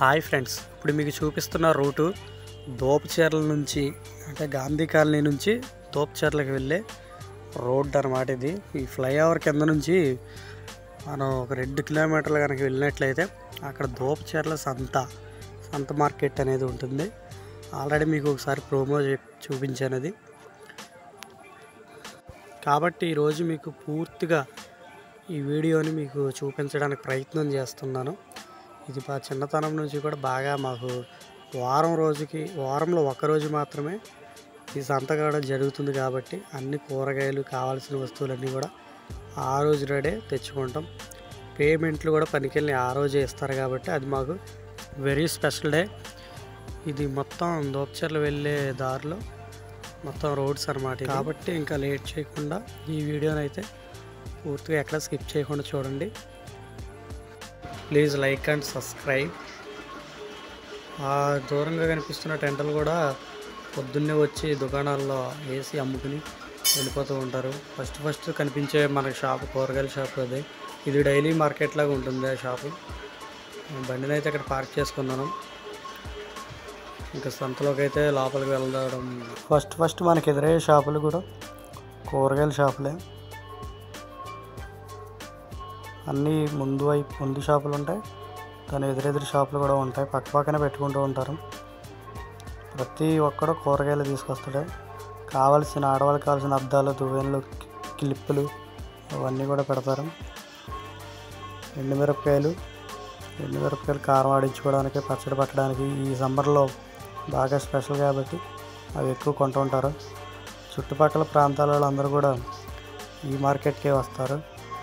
hi friends ఇప్పుడు మీకు చూపిస్తున్న రూటు దోపచీరల నుంచి అంటే గాంధీ కాలనీ నుంచి దోపచీరలకు వెళ్ళే రోడ్ అనమాట ఇది ఈ ఫ్లైఓవర్ కింద నుంచి మనం ఒక రెండు కిలోమీటర్లు కనుక వెళ్ళినట్లయితే అక్కడ దోపచీరల సంత సంత మార్కెట్ అనేది ఉంటుంది ఆల్రెడీ మీకు ఒకసారి ప్రోమో చూపించాను అది కాబట్టి ఈరోజు మీకు పూర్తిగా ఈ వీడియోని మీకు చూపించడానికి ప్రయత్నం చేస్తున్నాను ఇది మా చిన్నతనం నుంచి కూడా బాగా మాకు వారం రోజుకి వారంలో ఒక రోజు మాత్రమే ఈ సంత కూడా జరుగుతుంది కాబట్టి అన్ని కూరగాయలు కావాల్సిన వస్తువులన్నీ కూడా ఆ రోజు రెడే తెచ్చుకుంటాం పేమెంట్లు కూడా పనికెళ్ళి ఆ రోజే ఇస్తారు కాబట్టి అది మాకు వెరీ స్పెషల్ డే ఇది మొత్తం దోపచర్లు వెళ్ళే దారిలో మొత్తం రోడ్స్ అనమాట కాబట్టి ఇంకా లేట్ చేయకుండా ఈ వీడియోని అయితే పూర్తిగా ఎక్కడ స్కిప్ చేయకుండా చూడండి ప్లీజ్ లైక్ అండ్ సబ్స్క్రైబ్ ఆ దూరంగా కనిపిస్తున్న టెంటలు కూడా పొద్దున్నే వచ్చి దుకాణాల్లో వేసి అమ్ముకుని వెళ్ళిపోతూ ఉంటారు ఫస్ట్ ఫస్ట్ కనిపించే మనకి షాప్ కూరగాయల షాప్ అది ఇది డైలీ మార్కెట్ లాగా ఉంటుంది ఆ షాపు బండిని అయితే అక్కడ పార్క్ చేసుకున్నాను ఇంకా సంతలోకి అయితే లోపలికి వెళ్ళడం ఫస్ట్ ఫస్ట్ మనకి ఎదురయ్యే షాపులు కూడా కూరగాయల షాపులే అన్నీ ముందు వైపు ముందు షాపులు ఉంటాయి దాని ఎదురెదురు షాపులు కూడా ఉంటాయి పక్క పక్కనే పెట్టుకుంటూ ఉంటారు ప్రతి ఒక్కడు కూరగాయలు తీసుకొస్తాడు కావాల్సిన ఆడవాళ్ళకి కావాల్సిన అద్దాలు దువ్వెనలు క్లిప్పులు అవన్నీ కూడా పెడతారు ఎండుమిరపకాయలు ఎండుమిరపకాయలు కారం ఆడించుకోవడానికి పచ్చడి పట్టడానికి ఈ సమ్మర్లో బాగా స్పెషల్ కాబట్టి అవి ఎక్కువ కొంటూ ఉంటారు చుట్టుపక్కల ప్రాంతాల వాళ్ళందరూ కూడా ఈ మార్కెట్కే వస్తారు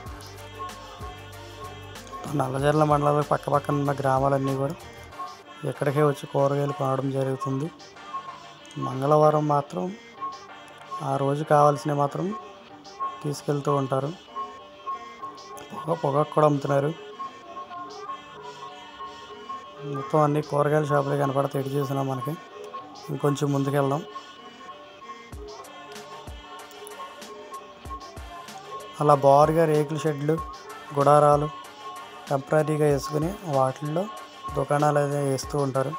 నల్లజర్ల మండలంలో పక్క పక్కన ఉన్న గ్రామాలన్నీ కూడా ఇక్కడికే వచ్చి కూరగాయలు కొనడం జరుగుతుంది మంగళవారం మాత్రం ఆ రోజు కావాల్సినవి మాత్రం తీసుకెళ్తూ ఉంటారు పొగ పొగ కూడా అమ్ముతున్నారు మొత్తం అన్ని కూరగాయల షాపులు కనపడతాయి ఎటు చూసినా మనకి ఇంకొంచెం ముందుకెళ్దాం అలా బారుగా రేకుల షెడ్లు గుడారాలు టెంపరీగా వేసుకుని వాటిల్లో దుకాణాలు అయితే వేస్తూ ఉంటారు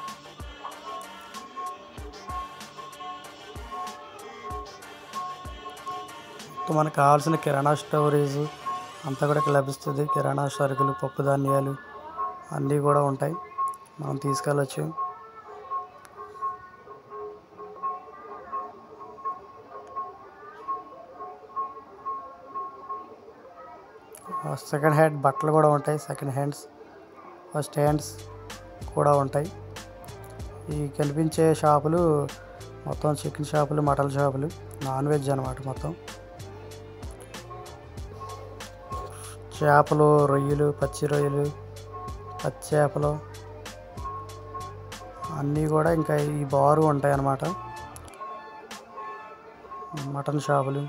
మొత్తం మనకు కావాల్సిన కిరాణా స్టోరేజ్ అంతా కూడా ఇక్కడ లభిస్తుంది కిరాణా సరుకులు పప్పు ధాన్యాలు అన్నీ కూడా ఉంటాయి మనం తీసుకెళ్ళచ్చు సెకండ్ హ్యాండ్ బట్టలు కూడా ఉంటాయి సెకండ్ హ్యాండ్స్ ఫస్ట్ హ్యాండ్స్ కూడా ఉంటాయి ఈ కనిపించే షాపులు మొత్తం చికెన్ షాపులు మటన్ షాపులు నాన్ వెజ్ అనమాట మొత్తం చేపలు రొయ్యలు పచ్చి రొయ్యలు పచ్చి చేపలు అన్నీ కూడా ఇంకా ఈ బారు ఉంటాయి అన్నమాట మటన్ షాపులు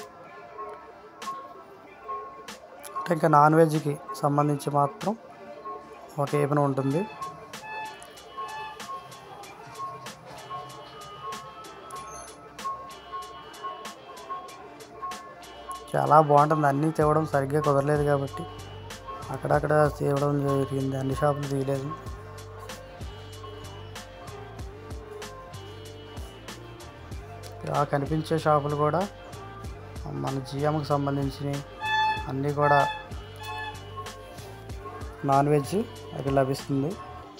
అంటే ఇంకా నాన్ వెజ్కి సంబంధించి మాత్రం ఒక ఏపన ఉంటుంది చాలా బాగుంటుంది అన్నీ తేవడం సరిగ్గా కుదరలేదు కాబట్టి అక్కడక్కడ తేవడం జరిగింది అన్ని షాపులు తీయలేదు ఆ కనిపించే షాపులు కూడా మన జిఎంకి సంబంధించినవి అన్నీ కూడా నాన్ వెజ్ అక్కడ లభిస్తుంది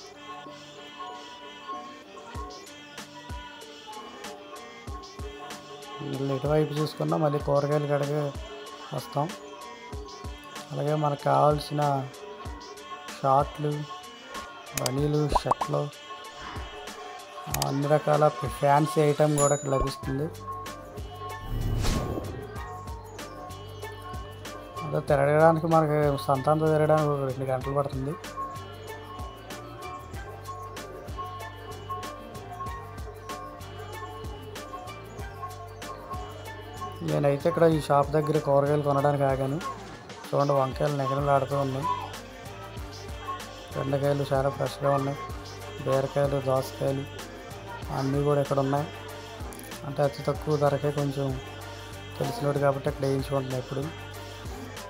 మళ్ళీ ఎటువైపు చూసుకున్నా మళ్ళీ కూరగాయలు కడిగి వస్తాం అలాగే మనకు కావాల్సిన షార్ట్లు బనీలు షర్ట్లు అన్ని రకాల ఫ్యాన్సీ ఐటమ్ కూడా ఇక్కడ లభిస్తుంది అదే తిరగడానికి మనకి సంతాంతో తిరగడానికి ఒక రెండు గంటలు పడుతుంది నేనైతే ఇక్కడ ఈ షాప్ దగ్గర కూరగాయలు కొనడానికి ఆగాను చూడండి వంకాయలు నెగడలు ఆడుతూ ఉన్నాయి బెండకాయలు చాలా ఫ్రెష్గా ఉన్నాయి బీరకాయలు దోసకాయలు అన్నీ కూడా ఇక్కడ ఉన్నాయి అంటే అతి తక్కువ ధరకే కొంచెం తెలిసినోడు కాబట్టి అక్కడ వేయించుకుంటున్నాయి ఇప్పుడు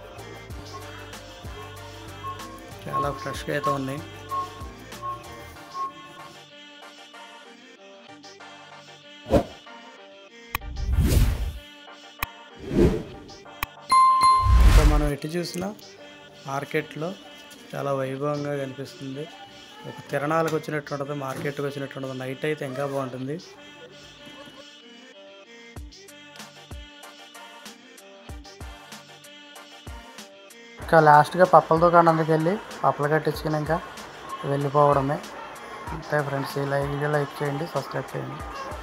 చాలా ఫ్రెష్గా అయితే ఉన్నాయి చూసినా మార్కెట్లో చాలా వైభవంగా కనిపిస్తుంది ఒక తిరణాలకు వచ్చినట్టు ఉంటుంది మార్కెట్కి వచ్చినట్టు ఉంటుంది నైట్ అయితే ఇంకా బాగుంటుంది ఇంకా లాస్ట్గా పప్పల దుకాణానికి వెళ్ళి పప్పలు కట్టించుకుని ఇంకా వెళ్ళిపోవడమే అంతే ఫ్రెండ్స్ ఈ లైక్ వీడియో లైక్ చేయండి సబ్స్క్రైబ్ చేయండి